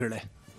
களே.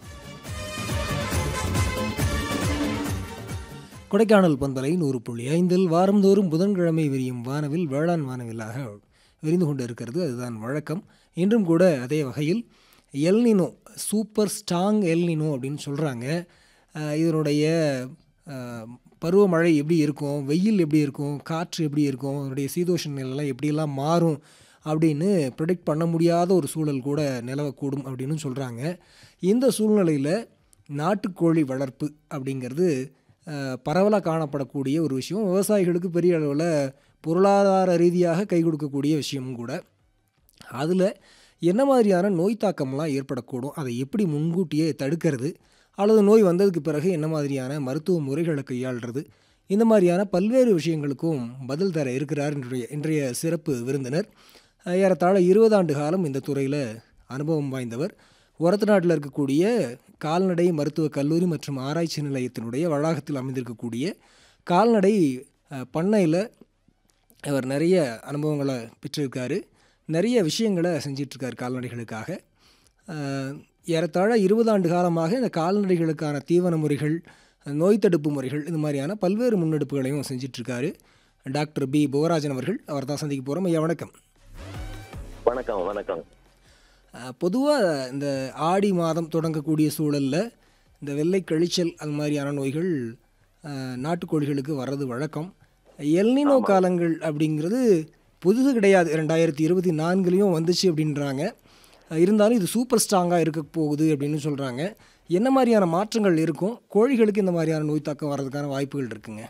கொடைக்கானல் பந்தலை நூறு புள்ளி ஐந்தில் வாரந்தோறும் புதன்கிழமை விரியும் வானவில் வேளாண் வானவிலாக விரிந்து கொண்டு இருக்கிறது அதுதான் வழக்கம் இன்றும் கூட அதே வகையில் எல்னினோ சூப்பர் ஸ்ட்ராங் எல்னினோ அப்படின்னு சொல்கிறாங்க இதனுடைய அஹ், பருவமழை எப்படி இருக்கும் வெயில் எப்படி இருக்கும் காற்று எப்படி இருக்கும் அதனுடைய சீதோஷ நிலைலாம் எப்படியெல்லாம் மாறும் அப்படின்னு ப்ரிடிக்ட் பண்ண முடியாத ஒரு சூழல் கூட நிலவக்கூடும் அப்படின்னு சொல்கிறாங்க இந்த சூழ்நிலையில் நாட்டுக்கோழி வளர்ப்பு அப்படிங்கிறது பரவலாக காணப்படக்கூடிய ஒரு விஷயம் விவசாயிகளுக்கு பெரிய அளவில் பொருளாதார ரீதியாக கை கொடுக்கக்கூடிய விஷயமும் கூட அதில் என்ன மாதிரியான நோய் தாக்கம்லாம் ஏற்படக்கூடும் அதை எப்படி முன்கூட்டியே தடுக்கிறது அல்லது நோய் வந்ததுக்கு பிறகு என்ன மாதிரியான மருத்துவ முறைகளை கையாளுறது இந்த மாதிரியான பல்வேறு விஷயங்களுக்கும் பதில் தர இருக்கிறார் இன்றைய இன்றைய சிறப்பு விருந்தினர் அஹ் ஏறத்தாழ இருபது ஆண்டு காலம் இந்த துறையில் அனுபவம் வாய்ந்தவர் ஒரத்து நாட்டில் இருக்கக்கூடிய கால்நடை மருத்துவக் கல்லூரி மற்றும் ஆராய்ச்சி நிலையத்தினுடைய வளாகத்தில் அமைந்திருக்கக்கூடிய கால்நடை பண்ணையில் அவர் நிறைய அனுபவங்களை பெற்றிருக்காரு நிறைய விஷயங்களை செஞ்சிட்ருக்காரு கால்நடைகளுக்காக அஹ், ஏறத்தாழ இருபது ஆண்டு காலமாக இந்த கால்நடைகளுக்கான தீவன முறைகள் நோய் தடுப்பு முறைகள் இந்த மாதிரியான பல்வேறு முன்னெடுப்புகளையும் செஞ்சிட்ருக்காரு டாக்டர் பி புவராஜன் அவர்கள் அவர் தான் சந்திக்க போகிறோம் ஐயா வணக்கம் வணக்கம் வணக்கம் பொதுவாக இந்த ஆடி மாதம் தொடங்கக்கூடிய சூழலில் இந்த வெள்ளை கழிச்சல் அது மாதிரியான நோய்கள் அஹ், நாட்டுக்கோழிகளுக்கு வர்றது வழக்கம் எல்னினோ காலங்கள் அப்படிங்கிறது புதுசு கிடையாது ரெண்டாயிரத்தி இருபத்தி நான்குலேயும் வந்துச்சு அப்படின்றாங்க அஹ், இருந்தாலும் இது சூப்பர் ஸ்ட்ராங்காக இருக்க போகுது அப்படின்னு சொல்கிறாங்க என்ன மாதிரியான மாற்றங்கள் இருக்கும் கோழிகளுக்கு இந்த மாதிரியான நோய் தாக்கம் வர்றதுக்கான வாய்ப்புகள் இருக்குங்க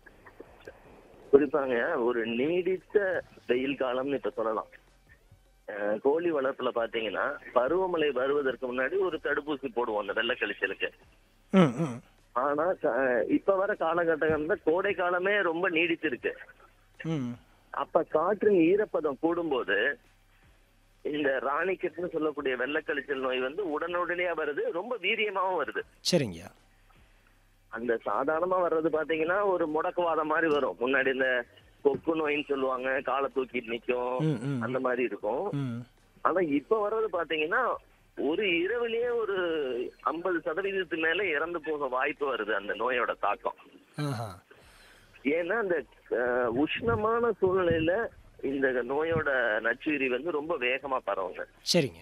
குறிப்பாங்க ஒரு நீடித்த வெயில் காலம்னு இப்ப சொல்லலாம் அஹ், கோழி வளர்ப்புல பாத்தீங்கன்னா பருவமழை வருவதற்கு முன்னாடி ஒரு தடுப்பூசி போடுவோம் அந்த வெள்ளை கழிச்சலுக்கு ம் ம் ஆனா க- இப்ப வர காலகட்டங்கள்ல கோடை காலமே ரொம்ப நீடித்து இருக்கு ம் அப்ப காற்றின் ஈரப்பதம் கூடும்போது இந்த ராணிக்கெட்னு சொல்லக்கூடிய வெள்ளை கழிச்சல் நோய் வந்து உடனுடனே வருது ரொம்ப வீரியமாவும் வருது சரிங்கய்யா அந்த சாதாரணமா வர்றது பாத்தீங்கன்னா ஒரு முடக்குவாதம் மாதிரி வரும் முன்னாடி இந்த கொக்கு நோயின்னு சொல்லுவாங்க காலை தூக்கிட்டு நிக்கும் ம் ம் அந்த மாதிரி இருக்கும் ம் ஆனா இப்ப வர்றது பாத்தீங்கன்னா ஒரு இரவுலயே ஒரு ஐம்பது சதவீதத்துக்கு மேல இறந்து போக வாய்ப்பு வருது அந்த நோயோட தாக்கம் ஆஹா ஏன்னா அந்த அஹ், உஷ்ணமான சூழ்நிலையில இந்த நோயோட நச்சுயிரி வந்து ரொம்ப வேகமா பரவுங்க சரிங்க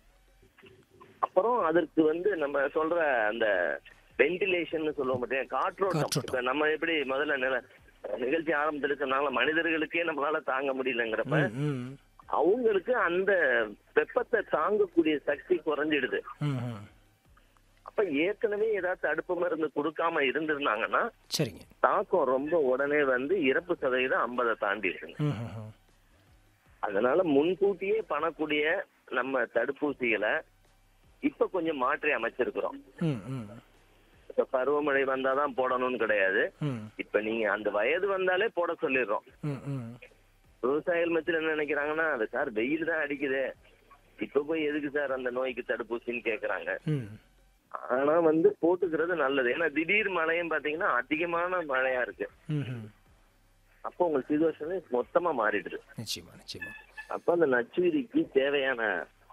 அப்புறம் அதற்கு வந்து நம்ம சொல்ற அந்த வென்டிலேஷன் சொல்லுவோம் பார்த்தீங்க காற்றோட்டம் காற்றோட்டம். இப்ப நம்ம எப்படி முதல்ல நில நிகழ்ச்சி ஆரம்பத்துல சொன்னால மனிதர்களுக்கே நம்மளால தாங்க முடியலங்கிறப்ப ம் ம் அவங்களுக்கு அந்த வெப்பத்தை தாங்கக்கூடிய சக்தி குறைஞ்சிடுது ம் ம் அப்ப ஏற்கனவே ஏதாவது தடுப்பு மருந்து கொடுக்காம இருந்திருந்தாங்கன்னா சரிங்க தாக்கம் ரொம்ப உடனே வந்து இறப்பு சதவீதம் ஐம்பதை தாண்டி இருக்குங்க ம் ம் ம் அதனால முன்கூட்டியே பண்ணக்கூடிய நம்ம தடுப்பூசிகளை இப்ப கொஞ்சம் மாற்றி அமைச்சிருக்கிறோம் ம் ம் இப்ப பருவமழை வந்தாதான் போடணும்னு கிடையாது ம் இப்ப நீங்க அந்த வயது வந்தாலே போட சொல்லிடுறோம் ம் ம் விவசாயிகள் மத்தியில் என்ன நினைக்கிறாங்கன்னா அது சார் வெயில் தான் அடிக்குது இப்ப போய் எதுக்கு சார் அந்த நோய்க்கு தடுப்பூசின்னு கேக்குறாங்க ம் ஆனா வந்து போட்டுக்கிறது நல்லது ஏன்னா திடீர் மழையும் பாத்தீங்கன்னா அதிகமான மழையா இருக்கு ம் ம் அப்போ உங்க சிச்சுவேஷன் மொத்தமா மாறிடுது நிச்சயமா நிச்சயமா அப்ப அந்த நச்சுயிரிக்கு தேவையான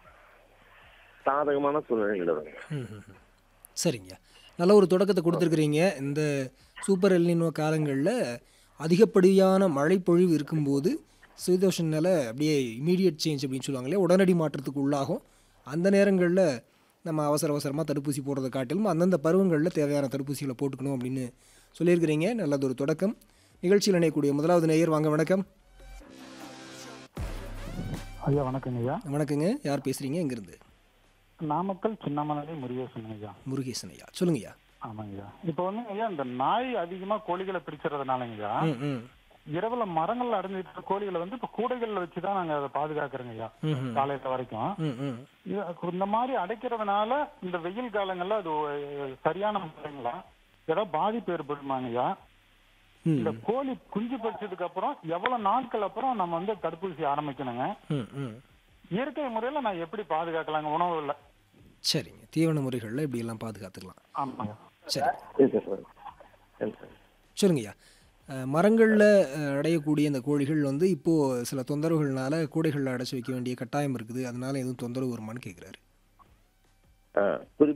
சாதகமான சூழ்நிலைகள் வரும் ம் ம் ம். சரிங்க நல்ல ஒரு தொடக்கத்தை கொடுத்துருக்குறீங்க இந்த சூப்பர் எல்னினோ காலங்களில் அதிகப்படியான மழை பொழிவு இருக்கும்போது சீதோஷ நிலை அப்படியே இமீடியட் சேஞ்ச் அப்படின்னு சொல்லுவாங்க இல்லையா உடனடி மாற்றத்துக்கு உள்ளாகும் அந்த நேரங்களில் நம்ம அவசர அவசரமாக தடுப்பூசி போடுறதை காட்டிலும் அந்தந்த பருவங்களில் தேவையான தடுப்பூசிகளை போட்டுக்கணும் அப்படின்னு சொல்லியிருக்கிறீங்க நல்லது ஒரு தொடக்கம் நிகழ்ச்சியில் இணையக்கூடிய முதலாவது நேயர் வாங்க வணக்கம் ஐயா வணக்கங்க ஐயா வணக்கங்க யார் பேசுகிறீங்க எங்கேருந்து நாமக்கல் சின்னமலை முருகேசன் ஐயா முருகேசன் ஐயா சொல்லுங்கய்யா ஆமாங்க ஐயா இப்போ வந்து ஐயா இந்த நாய் அதிகமா கோழிகளை பிடிச்சிடுறதுனாலங்க ஐயா ம் ம் இரவுல மரங்கள்ல அடைஞ்சிட்டு இருக்க கோழிகளை வந்து இப்போ கூடைகள்ல வச்சுதான் நாங்க அதை பாதுகாக்கிறோங்க ஐயா ம் ம் காலையில வரைக்கும் ம் ம் இது- இந்த மாதிரி அடைக்கிறதுனால இந்த வெயில் காலங்கள்ல அது ஒரு சரியான முறைங்களா ஏதாவது பாதிப்பு ஏற்படுமாங்க ஐயா ம் இந்த கோழி குஞ்சு பொரிச்சதுக்கு அப்புறம் எவ்வளவு நாட்கள் அப்புறம் நம்ம வந்து தடுப்பூசி ஆரம்பிக்கணுங்க ம் ம் இயற்கை முறையில நான் எப்படி பாதுகாக்கலாங்க உணவுல சரிங்க தீவன முறைகளில் இப்படியெல்லாம் பாதுகாத்துக்கலாம் ஆமாங்க சரி இருக்கு சார் சரி சார் சொல்லுங்கய்யா மரங்களில் அடையக்கூடிய இந்த கோழிகள் வந்து இப்போது சில தொந்தரவுகள்னால கூடைகளில் அடைச்சி வைக்க வேண்டிய கட்டாயம் இருக்குது அதனால எதுவும் தொந்தரவு வருமான்னு கேட்குறாரு குறிப்பா